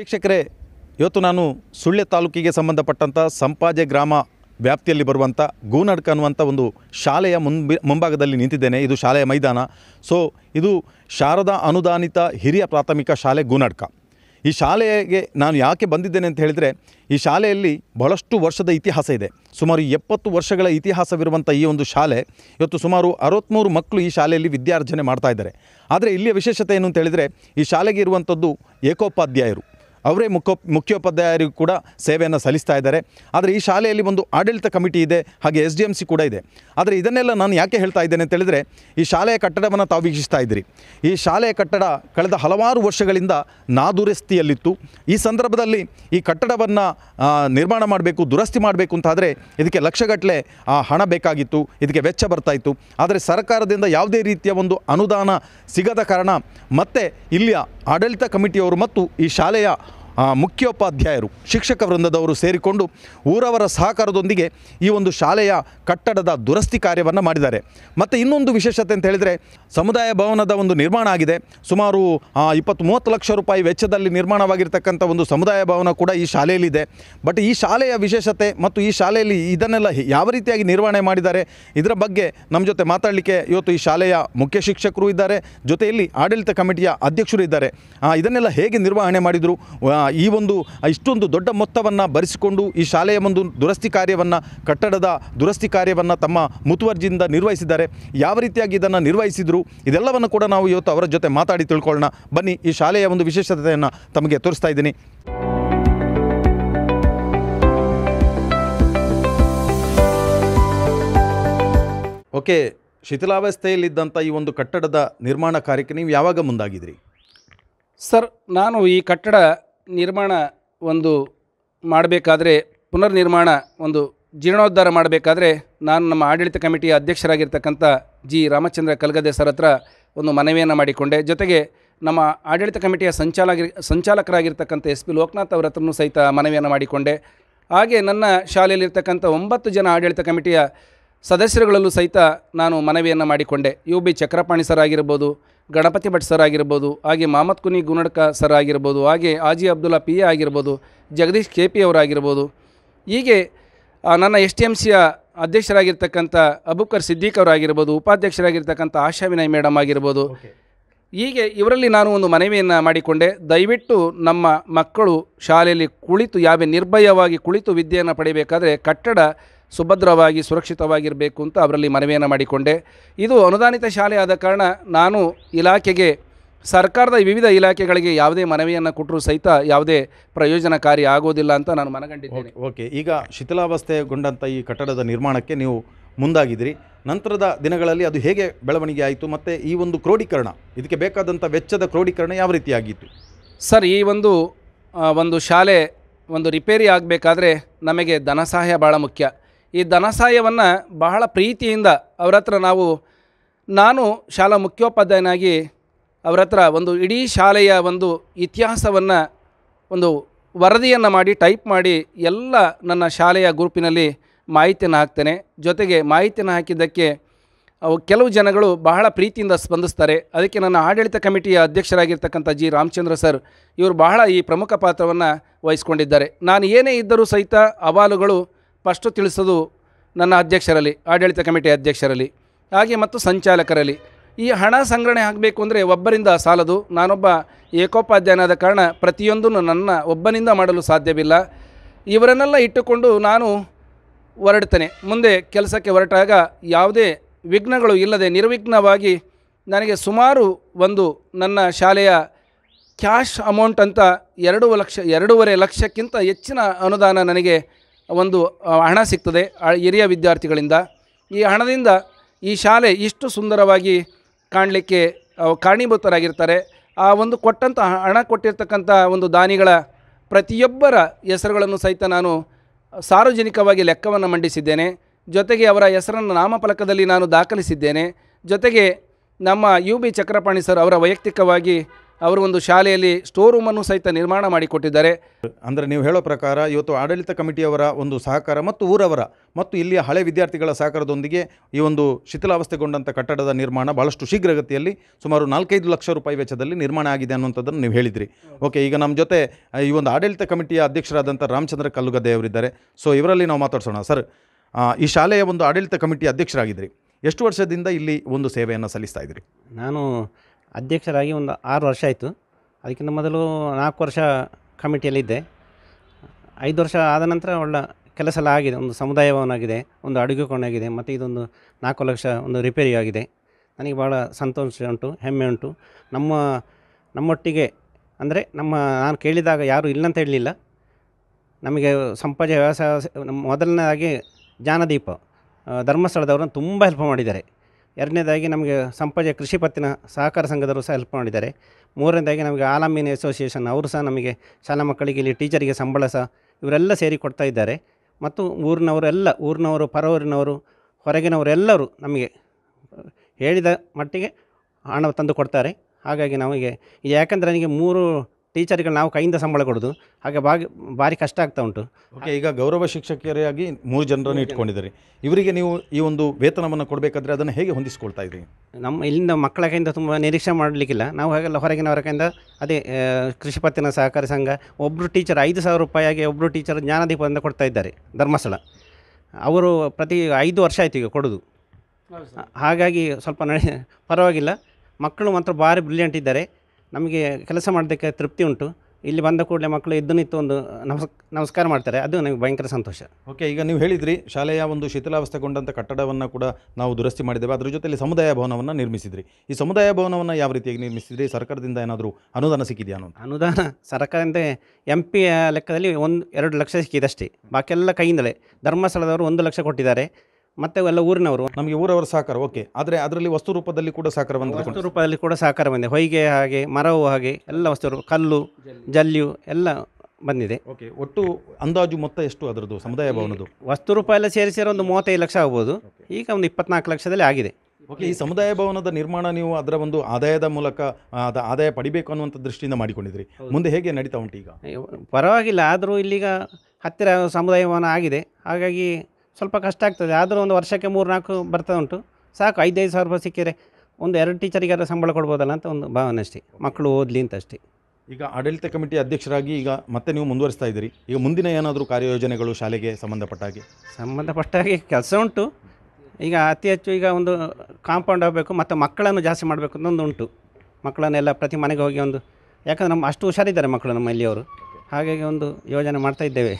ವೀಕ್ಷಕರೇ ಇವತ್ತು ನಾನು ಸುಳ್ಯ ತಾಲೂಕಿಗೆ ಸಂಬಂಧಪಟ್ಟಂಥ ಸಂಪಾಜೆ ಗ್ರಾಮ ವ್ಯಾಪ್ತಿಯಲ್ಲಿ ಬರುವಂಥ ಗೂನಡ್ಕ ಅನ್ನುವಂಥ ಒಂದು ಶಾಲೆಯ ಮುಂಬಿ ಮುಂಭಾಗದಲ್ಲಿ ನಿಂತಿದ್ದೇನೆ ಇದು ಶಾಲೆಯ ಮೈದಾನ ಸೊ ಇದು ಶಾರದಾ ಅನುದಾನಿತ ಹಿರಿಯ ಪ್ರಾಥಮಿಕ ಶಾಲೆ ಗೂನಡ್ಕ ಈ ಶಾಲೆಗೆ ನಾನು ಯಾಕೆ ಬಂದಿದ್ದೇನೆ ಅಂತ ಹೇಳಿದರೆ ಈ ಶಾಲೆಯಲ್ಲಿ ಬಹಳಷ್ಟು ವರ್ಷದ ಇತಿಹಾಸ ಇದೆ ಸುಮಾರು ಎಪ್ಪತ್ತು ವರ್ಷಗಳ ಇತಿಹಾಸವಿರುವಂಥ ಈ ಒಂದು ಶಾಲೆ ಇವತ್ತು ಸುಮಾರು ಅರವತ್ತ್ಮೂರು ಮಕ್ಕಳು ಈ ಶಾಲೆಯಲ್ಲಿ ವಿದ್ಯಾರ್ಜನೆ ಮಾಡ್ತಾ ಇದ್ದಾರೆ ಆದರೆ ಇಲ್ಲಿಯ ವಿಶೇಷತೆ ಏನು ಅಂತ ಹೇಳಿದರೆ ಈ ಶಾಲೆಗೆ ಇರುವಂಥದ್ದು ಏಕೋಪಾಧ್ಯಾಯರು ಅವರೇ ಮುಖ್ಯ ಮುಖ್ಯೋಪಾಧ್ಯಾಯರಿಗೂ ಕೂಡ ಸೇವೆಯನ್ನು ಸಲ್ಲಿಸ್ತಾ ಇದ್ದಾರೆ ಆದರೆ ಈ ಶಾಲೆಯಲ್ಲಿ ಒಂದು ಆಡಳಿತ ಕಮಿಟಿ ಇದೆ ಹಾಗೆ ಎಸ್ ಡಿ ಎಮ್ ಸಿ ಕೂಡ ಇದೆ ಆದರೆ ಇದನ್ನೆಲ್ಲ ನಾನು ಯಾಕೆ ಹೇಳ್ತಾ ಇದ್ದೇನೆ ಅಂತ ಹೇಳಿದರೆ ಈ ಶಾಲೆಯ ಕಟ್ಟಡವನ್ನು ತಾವು ವೀಕ್ಷಿಸ್ತಾ ಇದ್ದೀರಿ ಈ ಶಾಲೆಯ ಕಟ್ಟಡ ಕಳೆದ ಹಲವಾರು ವರ್ಷಗಳಿಂದ ನಾದುರಸ್ತಿಯಲ್ಲಿತ್ತು ಈ ಸಂದರ್ಭದಲ್ಲಿ ಈ ಕಟ್ಟಡವನ್ನು ನಿರ್ಮಾಣ ಮಾಡಬೇಕು ದುರಸ್ತಿ ಮಾಡಬೇಕು ಅಂತಾದರೆ ಇದಕ್ಕೆ ಲಕ್ಷಗಟ್ಟಲೆ ಆ, ಹಣ ಬೇಕಾಗಿತ್ತು ಇದಕ್ಕೆ ವೆಚ್ಚ ಬರ್ತಾ ಇತ್ತು ಆದರೆ ಸರ್ಕಾರದಿಂದ ಯಾವುದೇ ರೀತಿಯ ಒಂದು ಅನುದಾನ ಸಿಗದ ಕಾರಣ ಮತ್ತೆ ಇಲ್ಲಿಯ ಆಡಳಿತ ಕಮಿಟಿಯವರು ಮತ್ತು ಈ ಶಾಲೆಯ ಆ, ಮುಖ್ಯೋಪಾಧ್ಯಾಯರು ಶಿಕ್ಷಕ ವೃಂದದವರು ಸೇರಿಕೊಂಡು ಊರವರ ಸಹಕಾರದೊಂದಿಗೆ ಈ ಒಂದು ಶಾಲೆಯ ಕಟ್ಟಡದ ದುರಸ್ತಿ ಕಾರ್ಯವನ್ನು ಮಾಡಿದ್ದಾರೆ ಮತ್ತು ಇನ್ನೊಂದು ವಿಶೇಷತೆ ಅಂತ ಹೇಳಿದರೆ ಸಮುದಾಯ ಭವನದ ಒಂದು ನಿರ್ಮಾಣ ಆಗಿದೆ ಸುಮಾರು ಆ, ಇಪ್ಪತ್ತು ಮೂವತ್ತು ಲಕ್ಷ ರೂಪಾಯಿ ವೆಚ್ಚದಲ್ಲಿ ನಿರ್ಮಾಣವಾಗಿರ್ತಕ್ಕಂಥ ಒಂದು ಸಮುದಾಯ ಭವನ ಕೂಡ ಈ ಶಾಲೆಯಲ್ಲಿದೆ ಬಟ್ ಈ ಶಾಲೆಯ ವಿಶೇಷತೆ ಮತ್ತು ಈ ಶಾಲೆಯಲ್ಲಿ ಇದನ್ನೆಲ್ಲ ಹೆ- ಯಾವ ರೀತಿಯಾಗಿ ನಿರ್ವಹಣೆ ಮಾಡಿದ್ದಾರೆ ಇದರ ಬಗ್ಗೆ ನಮ್ಮ ಜೊತೆ ಮಾತಾಡಲಿಕ್ಕೆ ಇವತ್ತು ಈ ಶಾಲೆಯ ಮುಖ್ಯ ಶಿಕ್ಷಕರು ಇದ್ದಾರೆ ಜೊತೆಯಲ್ಲಿ ಆಡಳಿತ ಕಮಿಟಿಯ ಅಧ್ಯಕ್ಷರು ಇದ್ದಾರೆ ಆ, ಇದನ್ನೆಲ್ಲ ಹೇಗೆ ನಿರ್ವಹಣೆ ಮಾಡಿದರು ಈ ಒಂದು ಇಷ್ಟೊಂದು ದೊಡ್ಡ ಮೊತ್ತವನ್ನು ಭರಿಸಿಕೊಂಡು ಈ ಶಾಲೆಯ ಒಂದು ದುರಸ್ತಿ ಕಾರ್ಯವನ್ನು ಕಟ್ಟಡದ ದುರಸ್ತಿ ಕಾರ್ಯವನ್ನು ತಮ್ಮ ಮುತುವರ್ಜಿಯಿಂದ ನಿರ್ವಹಿಸಿದ್ದಾರೆ ಯಾವ ರೀತಿಯಾಗಿ ಇದನ್ನು ನಿರ್ವಹಿಸಿದರು ಇದೆಲ್ಲವನ್ನು ಕೂಡ ನಾವು ಇವತ್ತು ಅವರ ಜೊತೆ ಮಾತಾಡಿ ತಿಳ್ಕೊಳ್ಳೋಣ ಬನ್ನಿ ಈ ಶಾಲೆಯ ಒಂದು ವಿಶೇಷತೆಯನ್ನು ತಮಗೆ ತೋರಿಸ್ತಾ ಇದ್ದೀನಿ ಓಕೆ ಶಿಥಿಲಾವಸ್ಥೆಯಲ್ಲಿದ್ದಂಥ ಈ ಒಂದು ಕಟ್ಟಡದ ನಿರ್ಮಾಣ ಕಾರ್ಯಕ್ಕೆ ನೀವು ಯಾವಾಗ ಮುಂದಾಗಿದ್ರಿ ಸರ್ ನಾನು ಈ ಕಟ್ಟಡ ನಿರ್ಮಾಣ ಒಂದು ಮಾಡಬೇಕಾದ್ರೆ ಪುನರ್ನಿರ್ಮಾಣ ಒಂದು ಜೀರ್ಣೋದ್ಧಾರ ಮಾಡಬೇಕಾದ್ರೆ ನಾನು ನಮ್ಮ ಆಡಳಿತ ಕಮಿಟಿಯ ಅಧ್ಯಕ್ಷರಾಗಿರ್ತಕ್ಕಂಥ ಜಿ ರಾಮಚಂದ್ರ ಕಲ್ಗದೆ ಸರ್ ಹತ್ರ ಒಂದು ಮನವಿಯನ್ನು ಮಾಡಿಕೊಂಡೆ ಜೊತೆಗೆ ನಮ್ಮ ಆಡಳಿತ ಕಮಿಟಿಯ ಸಂಚಾಲಕ ಸಂಚಾಲಕರಾಗಿರ್ತಕ್ಕಂಥ ಎಸ್ ಪಿ ಲೋಕನಾಥ್ ಅವರ ಹತ್ರನೂ ಸಹಿತ ಮನವಿಯನ್ನು ಮಾಡಿಕೊಂಡೆ ಹಾಗೆ ನನ್ನ ಶಾಲೆಯಲ್ಲಿರ್ತಕ್ಕಂಥ ಒಂಬತ್ತು ಜನ ಆಡಳಿತ ಕಮಿಟಿಯ ಸದಸ್ಯರುಗಳಲ್ಲೂ ಸಹಿತ ನಾನು ಮನವಿಯನ್ನು ಮಾಡಿಕೊಂಡೆ ಯು ಬಿ ಚಕ್ರಪಾಣಿ ಸರ್ ಆಗಿರ್ಬೋದು ಗಣಪತಿ ಭಟ್ ಸರ್ ಆಗಿರ್ಬೋದು ಹಾಗೆ ಮಹಮ್ಮದ್ ಕುನಿ ಗುಣಡ್ಕ ಸರ್ ಆಗಿರ್ಬೋದು ಹಾಗೆ ಆಜಿ ಅಬ್ದುಲ್ಲಾ ಪಿ ಎ ಆಗಿರ್ಬೋದು ಜಗದೀಶ್ ಕೆ ಪಿ ಅವರಾಗಿರ್ಬೋದು ಹೀಗೆ ಆ, ನನ್ನ ಎಸ್ ಟಿ ಎಮ್ ಸಿಯ ಅಧ್ಯಕ್ಷರಾಗಿರ್ತಕ್ಕಂಥ ಅಬುಕರ್ ಸಿದ್ದೀಕ್ ಅವರಾಗಿರ್ಬೋದು ಉಪಾಧ್ಯಕ್ಷರಾಗಿರ್ತಕ್ಕಂಥ ಆಶಾ ವಿನಯ್ ಮೇಡಮ್ ಆಗಿರ್ಬೋದು ಹೀಗೆ ಇವರಲ್ಲಿ ನಾನು ಒಂದು ಮನವಿಯನ್ನು ಮಾಡಿಕೊಂಡೆ ದಯವಿಟ್ಟು ನಮ್ಮ ಮಕ್ಕಳು ಶಾಲೆಯಲ್ಲಿ ಕುಳಿತು ಯಾವೇ ನಿರ್ಭಯವಾಗಿ ಕುಳಿತು ವಿದ್ಯೆಯನ್ನು ಪಡೆಯಬೇಕಾದ್ರೆ ಕಟ್ಟಡ ಸುಭದ್ರವಾಗಿ ಸುರಕ್ಷಿತವಾಗಿರಬೇಕು ಅಂತ ಅವರಲ್ಲಿ ಮನವಿಯನ್ನು ಮಾಡಿಕೊಂಡೆ ಇದು ಅನುದಾನಿತ ಶಾಲೆ ಆದ ಕಾರಣ ನಾನು ಇಲಾಖೆಗೆ ಸರ್ಕಾರದ ವಿವಿಧ ಇಲಾಖೆಗಳಿಗೆ ಯಾವುದೇ ಮನವಿಯನ್ನು ಕೊಟ್ಟರೂ ಸಹಿತ ಯಾವುದೇ ಪ್ರಯೋಜನಕಾರಿ ಆಗೋದಿಲ್ಲ ಅಂತ ನಾನು ಮನಗಂಡಿದ್ದೇನೆ ಓಕೆ ಈಗ ಶಿಥಿಲಾವಸ್ಥೆಗೊಂಡಂಥ ಈ ಕಟ್ಟಡದ ನಿರ್ಮಾಣಕ್ಕೆ ನೀವು ಮುಂದಾಗಿದ್ರಿ ನಂತರದ ದಿನಗಳಲ್ಲಿ ಅದು ಹೇಗೆ ಬೆಳವಣಿಗೆ ಆಯಿತು ಮತ್ತು ಈ ಒಂದು ಕ್ರೋಢೀಕರಣ ಇದಕ್ಕೆ ಬೇಕಾದಂಥ ವೆಚ್ಚದ ಕ್ರೋಢೀಕರಣ ಯಾವ ರೀತಿಯಾಗಿತ್ತು ಸರ್ ಈ ಒಂದು ಆ, ಒಂದು ಶಾಲೆ ಒಂದು ರಿಪೇರಿ ಆಗಬೇಕಾದ್ರೆ ನಮಗೆ ಧನ ಸಹಾಯ ಭಾಳ ಮುಖ್ಯ ಈ ಧನ ಸಹಾಯವನ್ನು ಬಹಳ ಪ್ರೀತಿಯಿಂದ ಅವರ ಹತ್ರ ನಾವು ನಾನು ಶಾಲಾ ಮುಖ್ಯೋಪಾಧ್ಯಾಯನಾಗಿ ಅವರ ಹತ್ರ ಒಂದು ಇಡೀ ಶಾಲೆಯ ಒಂದು ಇತಿಹಾಸವನ್ನು ಒಂದು ವರದಿಯನ್ನು ಮಾಡಿ ಟೈಪ್ ಮಾಡಿ ಎಲ್ಲ ನನ್ನ ಶಾಲೆಯ ಗ್ರೂಪಿನಲ್ಲಿ ಮಾಹಿತಿಯನ್ನು ಹಾಕ್ತೇನೆ ಜೊತೆಗೆ ಮಾಹಿತಿಯನ್ನು ಹಾಕಿದ್ದಕ್ಕೆ ಅವು ಕೆಲವು ಜನಗಳು ಬಹಳ ಪ್ರೀತಿಯಿಂದ ಸ್ಪಂದಿಸ್ತಾರೆ ಅದಕ್ಕೆ ನನ್ನ ಆಡಳಿತ ಕಮಿಟಿಯ ಅಧ್ಯಕ್ಷರಾಗಿರ್ತಕ್ಕಂಥ ಜಿ ರಾಮಚಂದ್ರ ಸರ್ ಇವರು ಬಹಳ ಈ ಪ್ರಮುಖ ಪಾತ್ರವನ್ನು ವಹಿಸ್ಕೊಂಡಿದ್ದಾರೆ ನಾನು ಏನೇ ಇದ್ದರೂ ಸಹಿತ ಅಹವಾಲುಗಳು ಫಸ್ಟು ತಿಳಿಸೋದು ನನ್ನ ಅಧ್ಯಕ್ಷರಲ್ಲಿ ಆಡಳಿತ ಕಮಿಟಿ ಅಧ್ಯಕ್ಷರಲ್ಲಿ ಹಾಗೆ ಮತ್ತು ಸಂಚಾಲಕರಲ್ಲಿ ಈ ಹಣ ಸಂಗ್ರಹಣೆ ಆಗಬೇಕು ಅಂದರೆ ಒಬ್ಬರಿಂದ ಸಾಲದು ನಾನೊಬ್ಬ ಏಕೋಪಾಧ್ಯಾಯನಾದ ಕಾರಣ ಪ್ರತಿಯೊಂದನ್ನು ನನ್ನ ಒಬ್ಬನಿಂದ ಮಾಡಲು ಸಾಧ್ಯವಿಲ್ಲ ಇವರನ್ನೆಲ್ಲ ಇಟ್ಟುಕೊಂಡು ನಾನು ಹೊರಡ್ತೇನೆ ಮುಂದೆ ಕೆಲಸಕ್ಕೆ ಹೊರಟಾಗ ಯಾವುದೇ ವಿಘ್ನಗಳು ಇಲ್ಲದೆ ನಿರ್ವಿಘ್ನವಾಗಿ ನನಗೆ ಸುಮಾರು ಒಂದು ನನ್ನ ಶಾಲೆಯ ಕ್ಯಾಶ್ ಅಮೌಂಟ್ ಅಂತ ಎರಡು ಲಕ್ಷ ಎರಡೂವರೆ ಲಕ್ಷಕ್ಕಿಂತ ಹೆಚ್ಚಿನ ಅನುದಾನ ನನಗೆ ಒಂದು ಆ, ಹಣ ಸಿಗ್ತದೆ ಆ ಹಿರಿಯ ವಿದ್ಯಾರ್ಥಿಗಳಿಂದ ಈ ಹಣದಿಂದ ಈ ಶಾಲೆ ಇಷ್ಟು ಸುಂದರವಾಗಿ ಕಾಣಲಿಕ್ಕೆ ಅವು ಕಾರಣೀಭೂತರಾಗಿರ್ತಾರೆ ಆ ಒಂದು ಕೊಟ್ಟಂಥ ಹಣ ಕೊಟ್ಟಿರ್ತಕ್ಕಂಥ ಒಂದು ದಾನಿಗಳ ಪ್ರತಿಯೊಬ್ಬರ ಹೆಸರುಗಳನ್ನು ಸಹಿತ ನಾನು ಸಾರ್ವಜನಿಕವಾಗಿ ಲೆಕ್ಕವನ್ನು ಮಂಡಿಸಿದ್ದೇನೆ ಜೊತೆಗೆ ಅವರ ಹೆಸರನ್ನು ನಾಮಫಲಕದಲ್ಲಿ ನಾನು ದಾಖಲಿಸಿದ್ದೇನೆ ಜೊತೆಗೆ ನಮ್ಮ ಯು ಬಿ ಚಕ್ರಪಾಣಿ ಸರ್ ಅವರ ವೈಯಕ್ತಿಕವಾಗಿ ಅವರು ಒಂದು ಶಾಲೆಯಲ್ಲಿ ಸ್ಟೋರ್ ರೂಮನ್ನು ಸಹಿತ ನಿರ್ಮಾಣ ಮಾಡಿಕೊಟ್ಟಿದ್ದಾರೆ ಅಂದರೆ ನೀವು ಹೇಳೋ ಪ್ರಕಾರ ಇವತ್ತು ಆಡಳಿತ ಕಮಿಟಿಯವರ ಒಂದು ಸಹಕಾರ ಮತ್ತು ಊರವರ ಮತ್ತು ಇಲ್ಲಿಯ ಹಳೆ ವಿದ್ಯಾರ್ಥಿಗಳ ಸಹಕಾರದೊಂದಿಗೆ ಈ ಒಂದು ಶಿಥಿಲಾವಸ್ಥೆಗೊಂಡಂಥ ಕಟ್ಟಡದ ನಿರ್ಮಾಣ ಬಹಳಷ್ಟು ಶೀಘ್ರಗತಿಯಲ್ಲಿ ಸುಮಾರು ನಾಲ್ಕೈದು ಲಕ್ಷ ರೂಪಾಯಿ ವೆಚ್ಚದಲ್ಲಿ ನಿರ್ಮಾಣ ಆಗಿದೆ ಅನ್ನುವಂಥದ್ದನ್ನು ನೀವು ಹೇಳಿದ್ರಿ ಓಕೆ ಈಗ ನಮ್ಮ ಜೊತೆ ಆ, ಈ ಒಂದು ಆಡಳಿತ ಕಮಿಟಿಯ ಅಧ್ಯಕ್ಷರಾದಂಥ ರಾಮಚಂದ್ರ ಕಲ್ಲುಗದ್ದೆ ಅವರಿದ್ದಾರೆ ಸೊ ಇವರಲ್ಲಿ ನಾವು ಮಾತಾಡ್ಸೋಣ ಸರ್ ಆ, ಈ ಶಾಲೆಯ ಒಂದು ಆಡಳಿತ ಕಮಿಟಿ ಅಧ್ಯಕ್ಷರಾಗಿದ್ರಿ ಎಷ್ಟು ವರ್ಷದಿಂದ ಇಲ್ಲಿ ಒಂದು ಸೇವೆಯನ್ನು ಸಲ್ಲಿಸ್ತಾ ಇದ್ರಿ ನಾನು ಅಧ್ಯಕ್ಷರಾಗಿ ಒಂದು ಆರು ವರ್ಷ ಆಯಿತು ಅದಕ್ಕಿಂತ ಮೊದಲು ನಾಲ್ಕು ವರ್ಷ ಕಮಿಟಿಯಲ್ಲಿದ್ದೆ ಐದು ವರ್ಷ ಆದ ನಂತರ ಒಳ್ಳೆ ಕೆಲಸ ಎಲ್ಲ ಆಗಿದೆ ಒಂದು ಸಮುದಾಯ ಭವನ ಆಗಿದೆ ಒಂದು ಅಡುಗೆ ಕೋಣೆ ಆಗಿದೆ ಮತ್ತು ಇದೊಂದು ನಾಲ್ಕು ಲಕ್ಷ ಒಂದು ರಿಪೇರಿ ಆಗಿದೆ ನನಗೆ ಭಾಳ ಸಂತೋಷ ಉಂಟು ಹೆಮ್ಮೆ ಉಂಟು ನಮ್ಮ ನಮ್ಮೊಟ್ಟಿಗೆ ಅಂದರೆ ನಮ್ಮ ನಾನು ಕೇಳಿದಾಗ ಯಾರೂ ಇಲ್ಲಂತ ಹೇಳಲಿಲ್ಲ ನಮಗೆ ಸಂಪಾಜ ವ್ಯವಸಾಯ ನಮ್ಮ ಮೊದಲನೇದಾಗಿ ಜ್ಞಾನದೀಪ ಆ, ಧರ್ಮಸ್ಥಳದವರನ್ನು ತುಂಬ ಹೆಲ್ಪ್ ಮಾಡಿದ್ದಾರೆ ಎರಡನೇದಾಗಿ ನಮಗೆ ಸಂಪಾಜ ಕೃಷಿ ಪತ್ತಿನ ಸಹಕಾರ ಸಂಘದವರು ಸಹ ಹೆಲ್ಪ್ ಮಾಡಿದ್ದಾರೆ ಮೂರನೇದಾಗಿ ನಮಗೆ ಆಲಮೀನ್ ಅಸೋಸಿಯೇಷನ್ ಅವರು ಸಹ ನಮಗೆ ಶಾಲಾ ಮಕ್ಕಳಿಗೆ ಇಲ್ಲಿ ಟೀಚರಿಗೆ ಸಂಬಳ ಸಹ ಇವರೆಲ್ಲ ಸೇರಿ ಕೊಡ್ತಾ ಇದ್ದಾರೆ ಮತ್ತು ಊರಿನವರೆಲ್ಲ ಊರಿನವರು ಪರವೂರಿನವರು ಹೊರಗಿನವರೆಲ್ಲರೂ ನಮಗೆ ಹೇಳಿದ ಮಟ್ಟಿಗೆ ಹಣ ತಂದು ಕೊಡ್ತಾರೆ ಹಾಗಾಗಿ ನಮಗೆ ಇದು ಯಾಕಂದರೆ ನನಗೆ ಮೂರು ಟೀಚರ್ಗಳು ನಾವು ಕೈಯಿಂದ ಸಂಬಳ ಕೊಡೋದು ಹಾಗೆ ಬಾಗಿ ಭಾರಿ ಕಷ್ಟ ಆಗ್ತಾ ಉಂಟು ಓಕೆ ಈಗ ಗೌರವ ಶಿಕ್ಷಕಿಯರಾಗಿ ಮೂರು ಜನರನ್ನು ಇಟ್ಕೊಂಡಿದ್ದೀರಿ ಇವರಿಗೆ ನೀವು ಈ ಒಂದು ವೇತನವನ್ನು ಕೊಡಬೇಕಾದ್ರೆ ಅದನ್ನು ಹೇಗೆ ಹೊಂದಿಸ್ಕೊಳ್ತಾ ಇದ್ದೀರಿ ನಮ್ಮ ಇಲ್ಲಿಂದ ಮಕ್ಕಳ ಕೈಯಿಂದ ತುಂಬ ನಿರೀಕ್ಷೆ ಮಾಡಲಿಕ್ಕಿಲ್ಲ ನಾವು ಹಾಗೆಲ್ಲ ಹೊರಗಿನವರ ಕೈಯಿಂದ ಅದೇ ಆ, ಕೃಷಿ ಪತ್ತಿನ ಸಹಕಾರಿ ಸಂಘ ಒಬ್ಬರು ಟೀಚರ್ ಐದು ಸಾವಿರ ರೂಪಾಯಿಗೆ ಒಬ್ಬರು ಟೀಚರ್ ಜ್ಞಾನದೀಪದಿಂದ ಕೊಡ್ತಾ ಇದ್ದಾರೆ ಧರ್ಮಸ್ಥಳ ಅವರು ಪ್ರತಿ ಐದು ವರ್ಷ ಆಯಿತು ಈಗ ಕೊಡೋದು ಹಾಗಾಗಿ ಸ್ವಲ್ಪ ನಡೆ ಪರವಾಗಿಲ್ಲ ಮಕ್ಕಳು ಮಾತ್ರ ಭಾರಿ ಬ್ರಿಲಿಯಂಟ್ ಇದ್ದಾರೆ ನಮಗೆ ಕೆಲಸ ಮಾಡೋದಕ್ಕೆ ತೃಪ್ತಿ ಉಂಟು ಇಲ್ಲಿ ಬಂದ ಕೂಡಲೇ ಮಕ್ಕಳು ಎದ್ದು ನಿಂತು ಒಂದು ನಮಸ್ ನಮಸ್ಕಾರ ಮಾಡ್ತಾರೆ ಅದು ನನಗೆ ಭಯಂಕರ ಸಂತೋಷ ಓಕೆ ಈಗ ನೀವು ಹೇಳಿದ್ರಿ ಶಾಲೆಯ ಒಂದು ಶಿಥಿಲಾವಸ್ಥೆಗೊಂಡಂಥ ಕಟ್ಟಡವನ್ನು ಕೂಡ ನಾವು ದುರಸ್ತಿ ಮಾಡಿದ್ದೇವೆ ಅದರ ಜೊತೆಲಿ ಸಮುದಾಯ ಭವನವನ್ನು ನಿರ್ಮಿಸಿದ್ರಿ ಈ ಸಮುದಾಯ ಭವನವನ್ನು ಯಾವ ರೀತಿಯಾಗಿ ನಿರ್ಮಿಸಿದ್ರಿ ಸರ್ಕಾರದಿಂದ ಏನಾದರೂ ಅನುದಾನ ಸಿಕ್ಕಿದೆಯಾ ಅನ್ನೋ ಅನುದಾನ ಸರ್ಕಾರದಿಂದ ಎಂ ಪಿ ಲೆಕ್ಕದಲ್ಲಿ ಒಂದು ಎರಡು ಲಕ್ಷ ಸಿಕ್ಕಿದಷ್ಟೇ ಬಾಕಿಯೆಲ್ಲ ಕೈಯಿಂದಲೇ ಧರ್ಮಸ್ಥಳದವರು ಒಂದು ಲಕ್ಷ ಕೊಟ್ಟಿದ್ದಾರೆ ಮತ್ತು ಎಲ್ಲ ಊರಿನವರು ನಮಗೆ ಊರವರ ಸಹಕಾರ ಓಕೆ ಆದರೆ ಅದರಲ್ಲಿ ವಸ್ತು ರೂಪದಲ್ಲಿ ಕೂಡ ಸಹಕಾರವನ್ನು ವಸ್ತು ತಗೊಂಡು ರೂಪದಲ್ಲಿ ಕೂಡ ಸಹಕಾರ ಬಂದಿದೆ ಹೊಯ್ಗೆ ಹಾಗೆ ಮರವು ಹಾಗೆ ಎಲ್ಲ ವಸ್ತು ರೂಪ ಕಲ್ಲು ಜಲ್ಲಿಯು ಎಲ್ಲ ಬಂದಿದೆ ಓಕೆ ಒಟ್ಟು ಅಂದಾಜು ಮೊತ್ತ ಎಷ್ಟು ಅದರದ್ದು ಸಮುದಾಯ ಭವನದ್ದು ವಸ್ತು ರೂಪ ಎಲ್ಲ ಸೇರಿ ಸೇರಿ ಒಂದು ಮೂವತ್ತೈದು ಲಕ್ಷ ಆಗ್ಬೋದು ಈಗ ಒಂದು ಇಪ್ಪತ್ನಾಲ್ಕು ಲಕ್ಷದಲ್ಲಿ ಆಗಿದೆ ಓಕೆ ಈ ಸಮುದಾಯ ಭವನದ ನಿರ್ಮಾಣ ನೀವು ಅದರ ಒಂದು ಆದಾಯದ ಮೂಲಕ ಆ, ಅದ ಆದಾಯ ಪಡಿಬೇಕು ಅನ್ನುವಂಥ ದೃಷ್ಟಿಯಿಂದ ಮಾಡಿಕೊಂಡಿದ್ರಿ ಮುಂದೆ ಹೇಗೆ ನಡೀತಾ ಉಂಟು ಈಗ ಪರವಾಗಿಲ್ಲ ಆದರೂ ಇಲ್ಲಿಗ ಹತ್ತಿರ ಸಮುದಾಯ ಭವನ ಆಗಿದೆ ಹಾಗಾಗಿ ಸ್ವಲ್ಪ ಕಷ್ಟ ಆಗ್ತದೆ ಆದರೂ ಒಂದು ವರ್ಷಕ್ಕೆ ಮೂರು ನಾಲ್ಕು ಬರ್ತಾ ಉಂಟು ಸಾಕು ಐದೈದು ಸಾವಿರ ರೂಪಾಯಿ ಸಿಕ್ಕಿದ್ರೆ ಒಂದು ಎರಡು ಟೀಚರಿಗಾರ ಸಂಬಳ ಕೊಡ್ಬೋದಲ್ಲ ಅಂತ ಒಂದು ಭಾವನೆ ಅಷ್ಟೇ ಮಕ್ಕಳು ಓದಲಿ ಅಂತ ಅಷ್ಟೇ ಈಗ ಆಡಳಿತ ಕಮಿಟಿ ಅಧ್ಯಕ್ಷರಾಗಿ ಈಗ ಮತ್ತೆ ನೀವು ಮುಂದುವರಿಸ್ತಾ ಇದ್ದೀರಿ ಈಗ ಮುಂದಿನ ಏನಾದರೂ ಕಾರ್ಯಯೋಜನೆಗಳು ಶಾಲೆಗೆ ಸಂಬಂಧಪಟ್ಟ ಹಾಗೆ ಸಂಬಂಧಪಟ್ಟ ಹಾಗೆ ಕೆಲಸ ಉಂಟು ಈಗ ಅತಿ ಹೆಚ್ಚು ಈಗ ಒಂದು ಕಾಂಪೌಂಡ್ ಆಗಬೇಕು ಮತ್ತು ಮಕ್ಕಳನ್ನು ಜಾಸ್ತಿ ಮಾಡಬೇಕು ಅನ್ನೊಂದು ಉಂಟು ಮಕ್ಕಳನ್ನೆಲ್ಲ ಪ್ರತಿ ಮನೆಗೆ ಹೋಗಿ ಒಂದು ಯಾಕಂದ್ರೆ ನಮ್ಮ ಅಷ್ಟು ಹುಷಾರಿದ್ದಾರೆ ಮಕ್ಕಳು ನಮ್ಮ ಇಲ್ಲಿಯವರು ಹಾಗಾಗಿ ಒಂದು ಯೋಜನೆ ಮಾಡ್ತಾ ಇದ್ದೇವೆ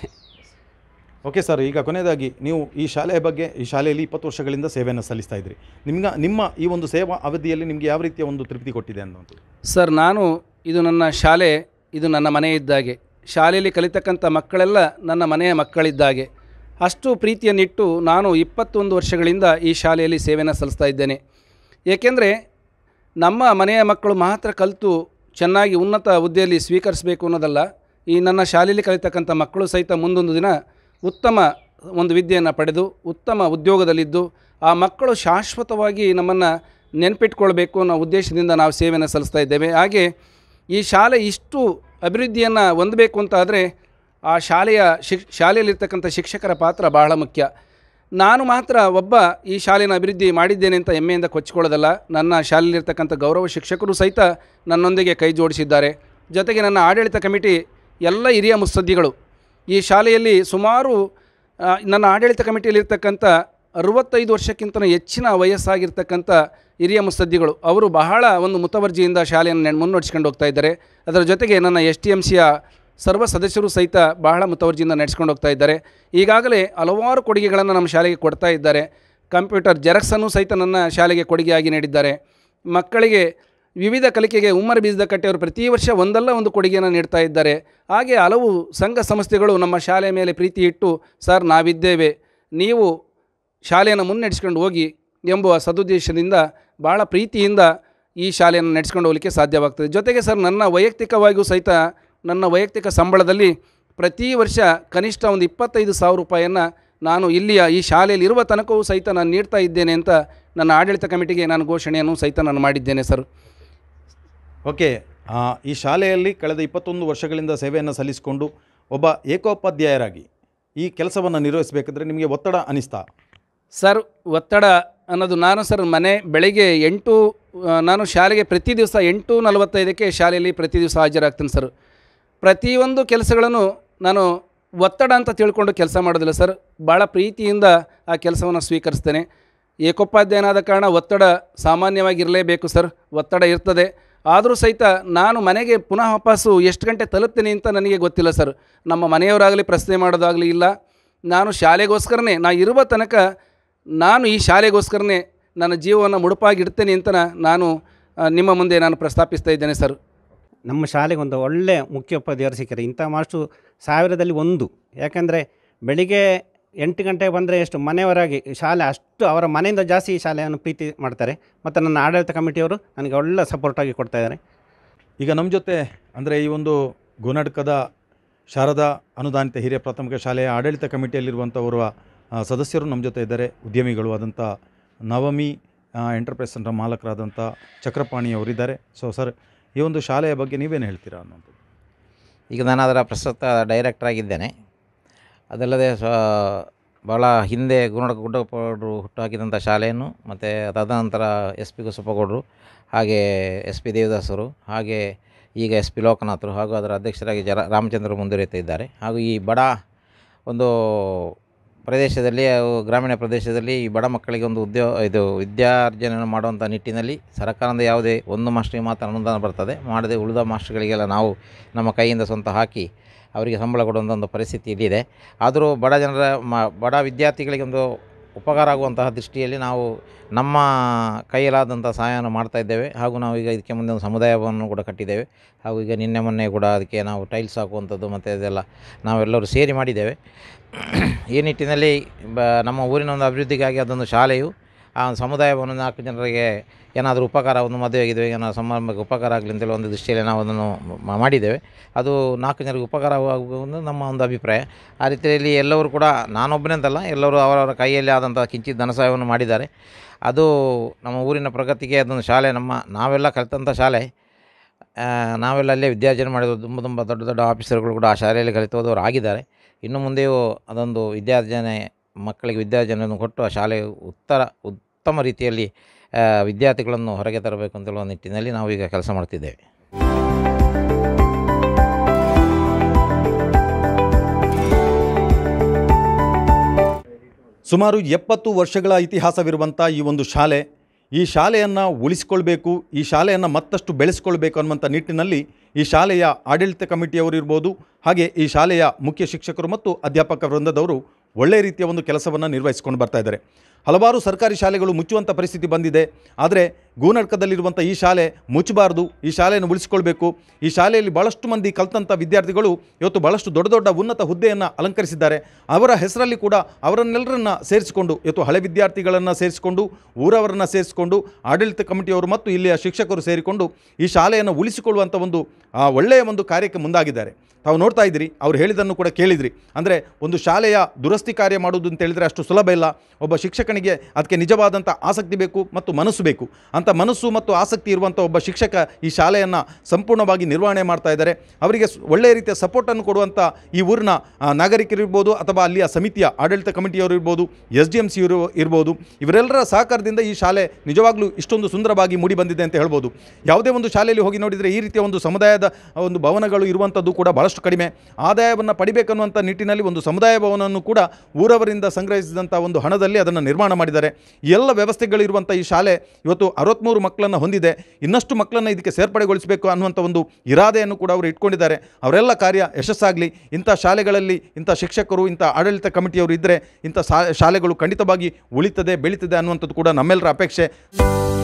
ಓಕೆ ಸರ್ ಈಗ ಕೊನೆಯದಾಗಿ ನೀವು ಈ ಶಾಲೆಯ ಬಗ್ಗೆ ಈ ಶಾಲೆಯಲ್ಲಿ ಇಪ್ಪತ್ತು ವರ್ಷಗಳಿಂದ ಸೇವೆಯನ್ನು ಸಲ್ಲಿಸ್ತಾ ಇದ್ರಿ ನಿಮ್ಗೆ ನಿಮ್ಮ ಈ ಒಂದು ಸೇವಾ ಅವಧಿಯಲ್ಲಿ ನಿಮಗೆ ಯಾವ ರೀತಿಯ ಒಂದು ತೃಪ್ತಿ ಕೊಟ್ಟಿದೆ ಅನ್ನೋದು ಸರ್ ನಾನು ಇದು ನನ್ನ ಶಾಲೆ ಇದು ನನ್ನ ಮನೆ ಇದ್ದಾಗೆ ಶಾಲೆಯಲ್ಲಿ ಕಲಿತಕ್ಕಂಥ ಮಕ್ಕಳೆಲ್ಲ ನನ್ನ ಮನೆಯ ಮಕ್ಕಳಿದ್ದಾಗೆ ಅಷ್ಟು ಪ್ರೀತಿಯನ್ನಿಟ್ಟು ನಾನು ಇಪ್ಪತ್ತೊಂದು ವರ್ಷಗಳಿಂದ ಈ ಶಾಲೆಯಲ್ಲಿ ಸೇವೆಯನ್ನು ಸಲ್ಲಿಸ್ತಾ ಇದ್ದೇನೆ ಏಕೆಂದರೆ ನಮ್ಮ ಮನೆಯ ಮಕ್ಕಳು ಮಾತ್ರ ಕಲಿತು ಚೆನ್ನಾಗಿ ಉನ್ನತ ಹುದ್ದೆಯಲ್ಲಿ ಸ್ವೀಕರಿಸಬೇಕು ಅನ್ನೋದಲ್ಲ ಈ ನನ್ನ ಶಾಲೆಯಲ್ಲಿ ಕಲಿತಕ್ಕಂಥ ಮಕ್ಕಳು ಸಹಿತ ಮುಂದೊಂದು ದಿನ ಉತ್ತಮ ಒಂದು ವಿದ್ಯೆಯನ್ನು ಪಡೆದು ಉತ್ತಮ ಉದ್ಯೋಗದಲ್ಲಿದ್ದು ಆ ಮಕ್ಕಳು ಶಾಶ್ವತವಾಗಿ ನಮ್ಮನ್ನು ನೆನಪಿಟ್ಕೊಳ್ಬೇಕು ಅನ್ನೋ ಉದ್ದೇಶದಿಂದ ನಾವು ಸೇವೆಯನ್ನು ಸಲ್ಲಿಸ್ತಾ ಇದ್ದೇವೆ ಹಾಗೆ ಈ ಶಾಲೆ ಇಷ್ಟು ಅಭಿವೃದ್ಧಿಯನ್ನು ಹೊಂದಬೇಕು ಅಂತ ಆದರೆ ಆ ಶಾಲೆಯ ಶಿಕ್ ಶಾಲೆಯಲ್ಲಿರ್ತಕ್ಕಂಥ ಶಿಕ್ಷಕರ ಪಾತ್ರ ಬಹಳ ಮುಖ್ಯ ನಾನು ಮಾತ್ರ ಒಬ್ಬ ಈ ಶಾಲೆನ ಅಭಿವೃದ್ಧಿ ಮಾಡಿದ್ದೇನೆ ಅಂತ ಹೆಮ್ಮೆಯಿಂದ ಕೊಚ್ಚಿಕೊಳ್ಳೋದಲ್ಲ ನನ್ನ ಶಾಲೆಯಲ್ಲಿರ್ತಕ್ಕಂಥ ಗೌರವ ಶಿಕ್ಷಕರು ಸಹಿತ ನನ್ನೊಂದಿಗೆ ಕೈ ಜೋಡಿಸಿದ್ದಾರೆ ಜೊತೆಗೆ ನನ್ನ ಆಡಳಿತ ಕಮಿಟಿ ಎಲ್ಲ ಹಿರಿಯ ಮುತ್ಸದ್ದಿಗಳು ಈ ಶಾಲೆಯಲ್ಲಿ ಸುಮಾರು ಆ, ನನ್ನ ಆಡಳಿತ ಕಮಿಟಿಯಲ್ಲಿರ್ತಕ್ಕಂಥ ಅರುವತ್ತೈದು ವರ್ಷಕ್ಕಿಂತ ಹೆಚ್ಚಿನ ವಯಸ್ಸಾಗಿರ್ತಕ್ಕಂಥ ಹಿರಿಯ ಮುತ್ಸದ್ದಿಗಳು ಅವರು ಬಹಳ ಒಂದು ಮುತವರ್ಜಿಯಿಂದ ಶಾಲೆಯನ್ನು ನೆನ್- ಮುನ್ನಡೆಸ್ಕೊಂಡು ಹೋಗ್ತಾ ಇದ್ದಾರೆ ಅದರ ಜೊತೆಗೆ ನನ್ನ ಎಸ್ ಟಿ ಎಮ್ ಸಿಯ ಸರ್ವ ಸದಸ್ಯರು ಸಹಿತ ಬಹಳ ಮುತವರ್ಜಿಯಿಂದ ನಡೆಸ್ಕೊಂಡು ಹೋಗ್ತಾ ಇದ್ದಾರೆ ಈಗಾಗಲೇ ಹಲವಾರು ಕೊಡುಗೆಗಳನ್ನು ನಮ್ಮ ಶಾಲೆಗೆ ಕೊಡ್ತಾ ಇದ್ದಾರೆ ಕಂಪ್ಯೂಟರ್ ಜೆರಾಕ್ಸನ್ನು ಸಹಿತ ನನ್ನ ಶಾಲೆಗೆ ಕೊಡುಗೆಯಾಗಿ ನೀಡಿದ್ದಾರೆ ಮಕ್ಕಳಿಗೆ ವಿವಿಧ ಕಲಿಕೆಗೆ ಉಮ್ಮರ ಬೀಜದ ಕಟ್ಟೆಯವರು ಪ್ರತಿ ವರ್ಷ ಒಂದಲ್ಲ ಒಂದು ಕೊಡುಗೆಯನ್ನು ನೀಡ್ತಾ ಇದ್ದಾರೆ ಹಾಗೆ ಹಲವು ಸಂಘ ಸಂಸ್ಥೆಗಳು ನಮ್ಮ ಶಾಲೆಯ ಮೇಲೆ ಪ್ರೀತಿ ಇಟ್ಟು ಸರ್ ನಾವಿದ್ದೇವೆ ನೀವು ಶಾಲೆಯನ್ನು ಮುನ್ನಡೆಸ್ಕೊಂಡು ಹೋಗಿ ಎಂಬುವ ಸದುದ್ದೇಶದಿಂದ ಭಾಳ ಪ್ರೀತಿಯಿಂದ ಈ ಶಾಲೆಯನ್ನು ನಡೆಸ್ಕೊಂಡು ಹೋಗಲಿಕ್ಕೆ ಸಾಧ್ಯವಾಗ್ತದೆ ಜೊತೆಗೆ ಸರ್ ನನ್ನ ವೈಯಕ್ತಿಕವಾಗಿಯೂ ಸಹಿತ ನನ್ನ ವೈಯಕ್ತಿಕ ಸಂಬಳದಲ್ಲಿ ಪ್ರತಿ ವರ್ಷ ಕನಿಷ್ಠ ಒಂದು ಇಪ್ಪತ್ತೈದು ಸಾವಿರ ರೂಪಾಯಿಯನ್ನು ನಾನು ಇಲ್ಲಿಯ ಈ ಶಾಲೆಯಲ್ಲಿ ಇರುವ ತನಕವೂ ಸಹಿತ ನಾನು ನೀಡ್ತಾ ಇದ್ದೇನೆ ಅಂತ ನನ್ನ ಆಡಳಿತ ಕಮಿಟಿಗೆ ನಾನು ಘೋಷಣೆಯನ್ನು ಸಹಿತ ನಾನು ಮಾಡಿದ್ದೇನೆ ಸರ್ ಓಕೆ ಆ, ಈ ಶಾಲೆಯಲ್ಲಿ ಕಳೆದ ಇಪ್ಪತ್ತೊಂದು ವರ್ಷಗಳಿಂದ ಸೇವೆಯನ್ನು ಸಲ್ಲಿಸಿಕೊಂಡು ಒಬ್ಬ ಏಕೋಪಾಧ್ಯಾಯರಾಗಿ ಈ ಕೆಲಸವನ್ನು ನಿರ್ವಹಿಸಬೇಕಾದ್ರೆ ನಿಮಗೆ ಒತ್ತಡ ಅನಿಸ್ತಾ ಸರ್ ಒತ್ತಡ ಅನ್ನೋದು ನಾನು ಸರ್ ಮನೆ ಬೆಳಿಗ್ಗೆ ಎಂಟು ಆ, ನಾನು ಶಾಲೆಗೆ ಪ್ರತಿ ದಿವಸ ಎಂಟು ನಲವತ್ತೈದಕ್ಕೆ ಶಾಲೆಯಲ್ಲಿ ಪ್ರತಿ ದಿವಸ ಹಾಜರಾಗ್ತೀನಿ ಸರ್ ಪ್ರತಿಯೊಂದು ಕೆಲಸಗಳನ್ನು ನಾನು ಒತ್ತಡ ಅಂತ ತಿಳ್ಕೊಂಡು ಕೆಲಸ ಮಾಡೋದಿಲ್ಲ ಸರ್ ಭಾಳ ಪ್ರೀತಿಯಿಂದ ಆ ಕೆಲಸವನ್ನು ಸ್ವೀಕರಿಸ್ತೇನೆ ಏಕೋಪಾಧ್ಯಾಯನಾದ ಕಾರಣ ಒತ್ತಡ ಸಾಮಾನ್ಯವಾಗಿರಲೇಬೇಕು ಸರ್ ಒತ್ತಡ ಇರ್ತದೆ ಆದರೂ ಸಹಿತ ನಾನು ಮನೆಗೆ ಪುನಃ ವಾಪಸ್ಸು ಎಷ್ಟು ಗಂಟೆ ತಲುಪ್ತೀನಿ ಅಂತ ನನಗೆ ಗೊತ್ತಿಲ್ಲ ಸರ್ ನಮ್ಮ ಮನೆಯವರಾಗಲಿ ಪ್ರಶ್ನೆ ಮಾಡೋದಾಗಲಿ ಇಲ್ಲ ನಾನು ಶಾಲೆಗೋಸ್ಕರನೇ ನಾ ಇರುವ ತನಕ ನಾನು ಈ ಶಾಲೆಗೋಸ್ಕರನೇ ನನ್ನ ಜೀವವನ್ನು ಮುಡುಪಾಗಿಡ್ತೇನೆ ಅಂತ ನಾನು ಆ, ನಿಮ್ಮ ಮುಂದೆ ನಾನು ಪ್ರಸ್ತಾಪಿಸ್ತಾ ಇದ್ದೇನೆ ಸರ್ ನಮ್ಮ ಶಾಲೆಗೆ ಒಂದು ಒಳ್ಳೆಯ ಮುಖ್ಯೋಪಾಧ್ಯಾಯರು ಸಿಕ್ಕರೆ ಇಂಥ ಮಾಸ್ಟ್ರು ಸಾವಿರದಲ್ಲಿ ಒಂದು ಯಾಕಂದರೆ ಬೆಳಿಗ್ಗೆ ಎಂಟು ಗಂಟೆಗೆ ಬಂದರೆ ಎಷ್ಟು ಮನೆಯವರಾಗಿ ಶಾಲೆ ಅಷ್ಟು ಅವರ ಮನೆಯಿಂದ ಜಾಸ್ತಿ ಈ ಶಾಲೆಯನ್ನು ಪ್ರೀತಿ ಮಾಡ್ತಾರೆ ಮತ್ತು ನನ್ನ ಆಡಳಿತ ಕಮಿಟಿಯವರು ನನಗೆ ಒಳ್ಳೆ ಸಪೋರ್ಟಾಗಿ ಕೊಡ್ತಾ ಇದ್ದಾರೆ ಈಗ ನಮ್ಮ ಜೊತೆ ಅಂದರೆ ಈ ಒಂದು ಗುಣಡ್ಕದ ಶಾರದಾ ಅನುದಾನಿತ ಹಿರಿಯ ಪ್ರಾಥಮಿಕ ಶಾಲೆಯ ಆಡಳಿತ ಕಮಿಟಿಯಲ್ಲಿರುವಂಥ ಓರ್ವ ಆ, ಸದಸ್ಯರು ನಮ್ಮ ಜೊತೆ ಇದ್ದಾರೆ ಉದ್ಯಮಿಗಳು ಆದಂಥ ನವಮಿ ಎಂಟರ್ಪ್ರೈಸ್ ಸೆಂಟರ್ ಮಾಲಕರಾದಂಥ ಚಕ್ರಪಾಣಿ ಅವರಿದ್ದಾರೆ ಸೊ ಸರ್ ಈ ಒಂದು ಶಾಲೆಯ ಬಗ್ಗೆ ನೀವೇನು ಹೇಳ್ತೀರಾ ಅನ್ನೋದು ಈಗ ನಾನು ಅದರ ಪ್ರಸ್ತುತ ಡೈರೆಕ್ಟರ್ ಆಗಿದ್ದೇನೆ ಅದಲ್ಲದೆ ಸ್ವ ಭಾಳ ಹಿಂದೆ ಗುರುನಾಡ ಗುಡ್ಡಪ್ಪಗೌಡರು ಹುಟ್ಟುಹಾಕಿದಂಥ ಶಾಲೆಯನ್ನು ಮತ್ತು ತದನಂತರ ಎಸ್ ಪಿ ಕುಸುಪ್ಪಗೌಡರು ಹಾಗೆ ಎಸ್ ಪಿ ದೇವದಾಸರು ಹಾಗೆ ಈಗ ಎಸ್ ಪಿ ಲೋಕನಾಥರು ಹಾಗೂ ಅದರ ಅಧ್ಯಕ್ಷರಾಗಿ ಜರ ರಾಮಚಂದ್ರ ಮುಂದುವರಿಯುತ್ತಾ ಇದ್ದಾರೆ ಹಾಗೂ ಈ ಬಡ ಒಂದು ಪ್ರದೇಶದಲ್ಲಿ ಅವು ಗ್ರಾಮೀಣ ಪ್ರದೇಶದಲ್ಲಿ ಈ ಬಡ ಮಕ್ಕಳಿಗೆ ಒಂದು ಉದ್ಯೋ ಇದು ವಿದ್ಯಾರ್ಜನೆ ಮಾಡುವಂಥ ನಿಟ್ಟಿನಲ್ಲಿ ಸರ್ಕಾರದಿಂದ ಯಾವುದೇ ಒಂದು ಮಾಸ್ಟ್ರಿಗೆ ಮಾತ್ರ ಅನುದಾನ ಬರ್ತದೆ ಮಾಡದೆ ಉಳಿದ ಮಾಸ್ಟ್ರುಗಳಿಗೆಲ್ಲ ನಾವು ನಮ್ಮ ಕೈಯಿಂದ ಸ್ವಂತ ಹಾಕಿ ಅವರಿಗೆ ಸಂಬಳ ಕೊಡುವಂಥ ಒಂದು ಪರಿಸ್ಥಿತಿ ಇಲ್ಲಿದೆ ಆದರೂ ಬಡ ಜನರ ಮ ಬಡ ವಿದ್ಯಾರ್ಥಿಗಳಿಗೆ ಒಂದು ಉಪಕಾರ ಆಗುವಂತಹ ದೃಷ್ಟಿಯಲ್ಲಿ ನಾವು ನಮ್ಮ ಕೈಯಲ್ಲಾದಂಥ ಸಹಾಯವನ್ನು ಮಾಡ್ತಾ ಇದ್ದೇವೆ ಹಾಗೂ ನಾವು ಈಗ ಇದಕ್ಕೆ ಮುಂದೆ ಒಂದು ಸಮುದಾಯ ಭವನವನ್ನು ಕೂಡ ಕಟ್ಟಿದ್ದೇವೆ ಹಾಗೂ ಈಗ ನಿನ್ನೆ ಮೊನ್ನೆ ಕೂಡ ಅದಕ್ಕೆ ನಾವು ಟೈಲ್ಸ್ ಹಾಕುವಂಥದ್ದು ಮತ್ತು ಇದೆಲ್ಲ ನಾವೆಲ್ಲರೂ ಸೇರಿ ಮಾಡಿದ್ದೇವೆ ಈ ನಿಟ್ಟಿನಲ್ಲಿ ಬ ನಮ್ಮ ಊರಿನ ಒಂದು ಅಭಿವೃದ್ಧಿಗಾಗಿ ಅದೊಂದು ಶಾಲೆಯು ಆ ಒಂದು ಸಮುದಾಯ ಭವನ ನಾಲ್ಕು ಜನರಿಗೆ ಏನಾದರೂ ಉಪಕಾರ ಒಂದು ಮದುವೆ ಆಗಿದ್ದರೆ ಏನಾದರೂ ಸಮಾರಂಭಕ್ಕೆ ಉಪಕಾರ ಆಗಲಿ ಅಂತೇಳಿ ಒಂದು ದೃಷ್ಟಿಯಲ್ಲಿ ನಾವು ಅದನ್ನು ಮ- ಮಾಡಿದ್ದೇವೆ ಅದು ನಾಲ್ಕು ಜನರಿಗೆ ಉಪಕಾರ ಆಗುವುದು ನಮ್ಮ ಒಂದು ಅಭಿಪ್ರಾಯ ಆ ರೀತಿಯಲ್ಲಿ ಎಲ್ಲರೂ ಕೂಡ ನಾನೊಬ್ಬನೇ ಅಂತಲ್ಲ ಎಲ್ಲರೂ ಅವರವರ ಕೈಯಲ್ಲಿ ಆದಂಥ ಕಿಂಚಿತ್ ಧನ ಸಹಾಯವನ್ನು ಮಾಡಿದ್ದಾರೆ ಅದು ನಮ್ಮ ಊರಿನ ಪ್ರಗತಿಗೆ ಅದೊಂದು ಶಾಲೆ ನಮ್ಮ ನಾವೆಲ್ಲ ಕಲಿತಂಥ ಶಾಲೆ ಆ, ನಾವೆಲ್ಲ ಅಲ್ಲೇ ವಿದ್ಯಾರ್ಜನೆ ಮಾಡಿದ ತುಂಬ ತುಂಬ ದೊಡ್ಡ ದೊಡ್ಡ ಆಫೀಸರ್ಗಳು ಕೂಡ ಆ ಶಾಲೆಯಲ್ಲಿ ಕಲಿತೋದವರು ಆಗಿದ್ದಾರೆ ಇನ್ನು ಮುಂದೆಯೂ ಅದೊಂದು ವಿದ್ಯಾರ್ಜನೆ ಮಕ್ಕಳಿಗೆ ವಿದ್ಯಾರ್ಜನೆಯನ್ನು ಕೊಟ್ಟು ಆ ಶಾಲೆ ಉತ್ತರ ಉತ್ತಮ ರೀತಿಯಲ್ಲಿ ಆ, ವಿದ್ಯಾರ್ಥಿಗಳನ್ನು ಹೊರಗೆ ತರಬೇಕು ಅಂತೇಳುವ ನಿಟ್ಟಿನಲ್ಲಿ ನಾವು ಈಗ ಕೆಲಸ ಮಾಡ್ತಿದ್ದೇವೆ ಸುಮಾರು ಎಪ್ಪತ್ತು ವರ್ಷಗಳ ಇತಿಹಾಸವಿರುವಂಥ ಈ ಒಂದು ಶಾಲೆ ಈ ಶಾಲೆಯನ್ನು ಉಳಿಸಿಕೊಳ್ಬೇಕು ಈ ಶಾಲೆಯನ್ನು ಮತ್ತಷ್ಟು ಬೆಳೆಸ್ಕೊಳ್ಬೇಕು ಅನ್ನುವಂಥ ನಿಟ್ಟಿನಲ್ಲಿ ಈ ಶಾಲೆಯ ಆಡಳಿತ ಕಮಿಟಿಯವರು ಇರ್ಬೋದು ಹಾಗೆ ಈ ಶಾಲೆಯ ಮುಖ್ಯ ಶಿಕ್ಷಕರು ಮತ್ತು ಅಧ್ಯಾಪಕ ವೃಂದದವರು ಒಳ್ಳೆಯ ರೀತಿಯ ಒಂದು ಕೆಲಸವನ್ನು ನಿರ್ವಹಿಸಿಕೊಂಡು ಬರ್ತಾ ಇದ್ದಾರೆ ಹಲವಾರು ಸರ್ಕಾರಿ ಶಾಲೆಗಳು ಮುಚ್ಚುವಂಥ ಪರಿಸ್ಥಿತಿ ಬಂದಿದೆ ಆದರೆ ಗೂನಡ್ಕದಲ್ಲಿರುವಂಥ ಈ ಶಾಲೆ ಮುಚ್ಚಬಾರ್ದು ಈ ಶಾಲೆಯನ್ನು ಉಳಿಸಿಕೊಳ್ಬೇಕು ಈ ಶಾಲೆಯಲ್ಲಿ ಭಾಳಷ್ಟು ಮಂದಿ ಕಲ್ತಂಥ ವಿದ್ಯಾರ್ಥಿಗಳು ಇವತ್ತು ಭಾಳಷ್ಟು ದೊಡ್ಡ ದೊಡ್ಡ ಉನ್ನತ ಹುದ್ದೆಯನ್ನು ಅಲಂಕರಿಸಿದ್ದಾರೆ ಅವರ ಹೆಸರಲ್ಲಿ ಕೂಡ ಅವರನ್ನೆಲ್ಲರನ್ನ ಸೇರಿಸಿಕೊಂಡು ಇವತ್ತು ಹಳೆ ವಿದ್ಯಾರ್ಥಿಗಳನ್ನು ಸೇರಿಸಿಕೊಂಡು ಊರವರನ್ನು ಸೇರಿಸಿಕೊಂಡು ಆಡಳಿತ ಕಮಿಟಿಯವರು ಮತ್ತು ಇಲ್ಲಿಯ ಶಿಕ್ಷಕರು ಸೇರಿಕೊಂಡು ಈ ಶಾಲೆಯನ್ನು ಉಳಿಸಿಕೊಳ್ಳುವಂಥ ಒಂದು ಆ, ಒಳ್ಳೆಯ ಒಂದು ಕಾರ್ಯಕ್ಕೆ ಮುಂದಾಗಿದ್ದಾರೆ ತಾವು ನೋಡ್ತಾ ಇದ್ದೀರಿ ಅವ್ರು ಹೇಳಿದ್ದನ್ನು ಕೂಡ ಕೇಳಿದ್ರಿ ಅಂದರೆ ಒಂದು ಶಾಲೆಯ ದುರಸ್ತಿ ಕಾರ್ಯ ಮಾಡುವುದು ಅಂತ ಹೇಳಿದರೆ ಅಷ್ಟು ಸುಲಭ ಇಲ್ಲ ಒಬ್ಬ ಶಿಕ್ಷಕನಿಗೆ ಅದಕ್ಕೆ ನಿಜವಾದಂಥ ಆಸಕ್ತಿ ಬೇಕು ಮತ್ತು ಮನಸ್ಸು ಬೇಕು ಅಂಥ ಮನಸ್ಸು ಮತ್ತು ಆಸಕ್ತಿ ಇರುವಂಥ ಒಬ್ಬ ಶಿಕ್ಷಕ ಈ ಶಾಲೆಯನ್ನು ಸಂಪೂರ್ಣವಾಗಿ ನಿರ್ವಹಣೆ ಮಾಡ್ತಾ ಇದ್ದಾರೆ ಅವರಿಗೆ ಸ್- ಒಳ್ಳೆಯ ರೀತಿಯ ಸಪೋರ್ಟನ್ನು ಕೊಡುವಂಥ ಈ ಊರಿನ ಆ, ನಾಗರಿಕರಿರ್ಬೋದು ಅಥವಾ ಅಲ್ಲಿಯ ಸಮಿತಿಯ ಆಡಳಿತ ಕಮಿಟಿಯವರು ಇರ್ಬೋದು ಎಸ್ ಡಿ ಎಮ್ ಸಿ ಇರು ಇರ್ಬೋದು ಇವರೆಲ್ಲರ ಸಹಕಾರದಿಂದ ಈ ಶಾಲೆ ನಿಜವಾಗ್ಲೂ ಇಷ್ಟೊಂದು ಸುಂದರವಾಗಿ ಮೂಡಿ ಬಂದಿದೆ ಅಂತ ಹೇಳ್ಬೋದು ಯಾವುದೇ ಒಂದು ಶಾಲೆಯಲ್ಲಿ ಹೋಗಿ ನೋಡಿದರೆ ಈ ರೀತಿಯ ಒಂದು ಸಮುದಾಯದ ಒಂದು ಭವನಗಳು ಇರುವಂಥದ್ದು ಕೂಡ ಭಾಳಷ್ಟು ಕಡಿಮೆ ಆದಾಯವನ್ನು ಪಡಿಬೇಕನ್ನುವಂಥ ನಿಟ್ಟಿನಲ್ಲಿ ಒಂದು ಸಮುದಾಯ ಭವನವನ್ನು ಕೂಡ ಊರವರಿಂದ ಸಂಗ್ರಹಿಸಿದಂಥ ಒಂದು ಹಣದಲ್ಲಿ ಅದನ್ನು ನಿರ್ಮಾಣ ಮಾಡಿದ್ದಾರೆ ಈ ಎಲ್ಲ ವ್ಯವಸ್ಥೆಗಳಿರುವಂಥ ಈ ಶಾಲೆ ಇವತ್ತು ಅರವತ್ತ್ಮೂರು ಮಕ್ಕಳನ್ನು ಹೊಂದಿದೆ ಇನ್ನಷ್ಟು ಮಕ್ಕಳನ್ನು ಇದಕ್ಕೆ ಸೇರ್ಪಡೆಗೊಳಿಸಬೇಕು ಅನ್ನುವಂಥ ಒಂದು ಇರಾದೆಯನ್ನು ಕೂಡ ಅವರು ಇಟ್ಕೊಂಡಿದ್ದಾರೆ ಅವರೆಲ್ಲ ಕಾರ್ಯ ಯಶಸ್ಸಾಗಲಿ ಇಂಥ ಶಾಲೆಗಳಲ್ಲಿ ಇಂಥ ಶಿಕ್ಷಕರು ಇಂಥ ಆಡಳಿತ ಕಮಿಟಿಯವರು ಇದ್ದರೆ ಇಂಥ ಶಾ- ಶಾಲೆಗಳು ಖಂಡಿತವಾಗಿ ಉಳಿತದೆ ಬೆಳೀತದೆ ಅನ್ನುವಂಥದ್ದು ಕೂಡ ನಮ್ಮೆಲ್ಲರ ಅಪೇಕ್ಷೆ